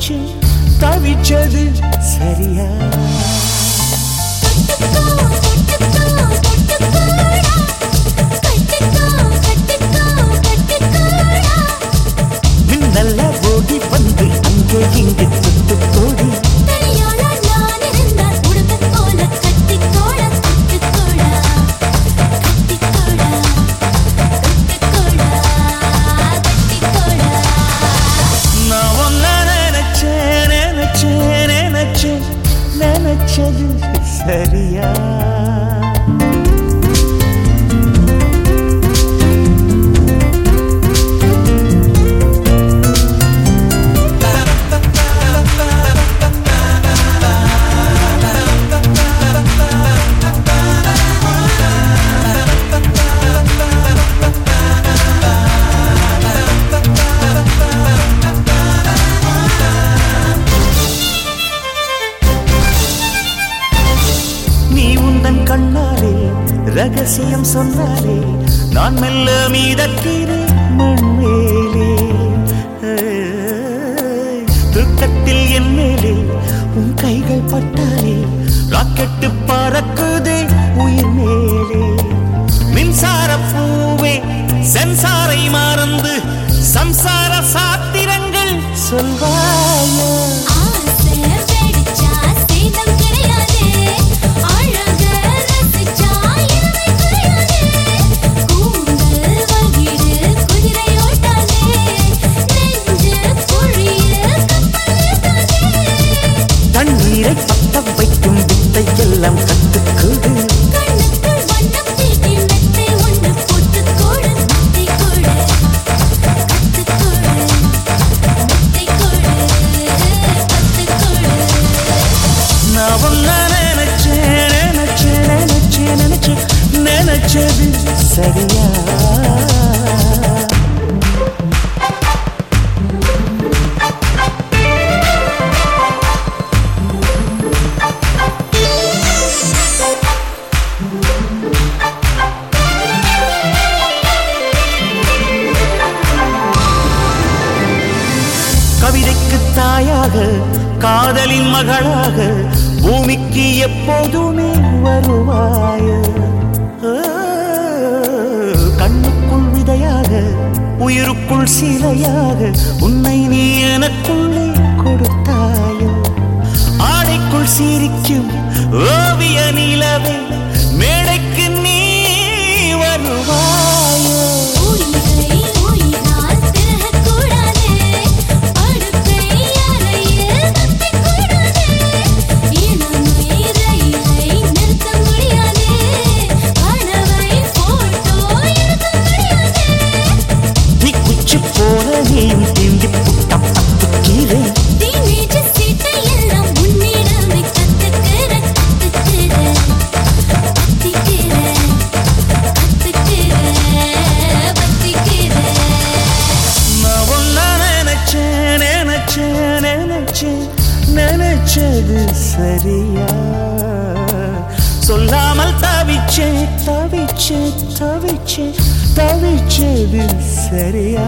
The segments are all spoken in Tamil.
தவிச்சு தவிச்சது சரியா மின்னல்ல ஓடி வந்து அங்கே இங்கு தொட்டு போடி நான் ஒன்ன நினைச்சேன் நினைச்சேன் நினைச்சேன் நினைச்சது சரியா நீ உந்தன் கண்ணாலே ரகசியம் சொன்னாலே நான் மெல்ல மீதக்கிறேன் மண்மேலே ஏய், தூக்கத்தில் என் மேலே உன் கைகள் பட்டாலே ராக்கெட்டு பறக்குதே உயிர் மேலே மின்சார பூவே சென்சாரை மறந்து சம்சார சாத்திரங்கள் சொல்வாயா தண்ணீரை பத்த வைக்கும் வித்தை எல்லாம் கத்துக்குது நான் ஒன்ன நினைச்சேன் நினைச்சேன் நினைச்சேன் நினைச்சேன் நினைச்சது சரியா கவிதைக்கு தாயாக காதலின் மகளாக பூமிக்கு எப்போதுமே வருவாய ஆ, கண்ணுக்குள் விதையாக உயிருக்குள் சிலையாக உன்னை நீ எனக்குள்ளே கொடுத்தாயோ ஆடைக்குள் சிரிக்கும் ஓவிய நிலவே மேடைக்கு நீ வருவாயோ தீக்குச்சி போல நீயும் தீண்டி புட்ட பத்துக்கிறேன் நான் ஒன்ன நினைச்சேன் நினைச்சேன் நினைச்சேன் நினைச்சது சரியா சொல்லாமல் தவிச்சேன் தவிச்சேன் தவிச்சேன் தவிச்சது சரியா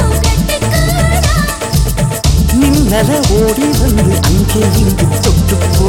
மின்னல ஓடி வந்து அங்கே இங்கு தொட்டு